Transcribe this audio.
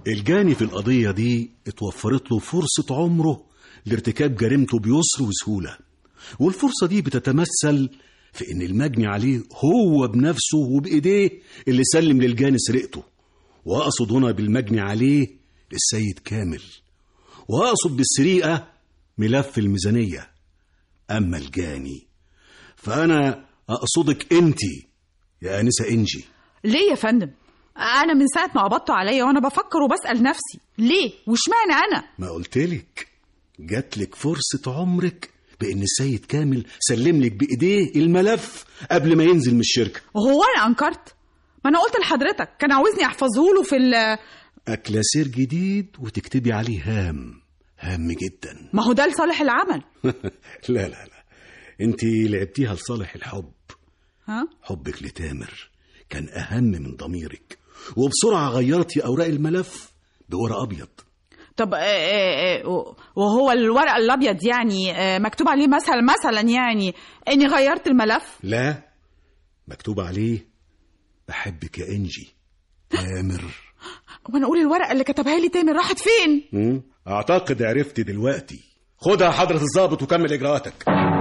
الجاني في القضية دي اتوفرت له فرصة عمره لارتكاب جريمته بيسر وسهولة والفرصة دي بتتمثل في إن المجني عليه هو بنفسه وبإيديه اللي سلم للجاني سرقته وأقصد هنا بالمجني عليه السيد كامل وأقصد بالسرقة ملف الميزانية أما الجاني فأنا أقصدك أنت يا أنسة إنجي ليه يا فندم انا من ساعه ما قبضتوا عليا وانا بفكر وبسال نفسي ليه واشمعنى انا ما قلتلك جاتلك فرصة عمرك بإن السيد كامل سلم لك بإيديه الملف قبل ما ينزل من الشركة هو انا انكرت ما انا قلت لحضرتك كان عاوزني احفظه له في ال أكلاسير جديد وتكتبي عليه هام هام جدا ما هو ده لصالح العمل لا لا لا انت لعبتيها لصالح الحب ها حبك لتامر كان أهم من ضميرك وبسرعة غيرتي أوراق الملف بورق أبيض طب آه، آه، آه، وهو الورق الابيض يعني آه، مكتوب عليه مثلا مثلا يعني اني غيرت الملف لا مكتوب عليه بحبك يا إنجي تامر وانا اقول الورقه اللي كتبها لي تامر راحت فين مم. أعتقد عرفت دلوقتي خدها حضرة الضابط وكمل إجراءاتك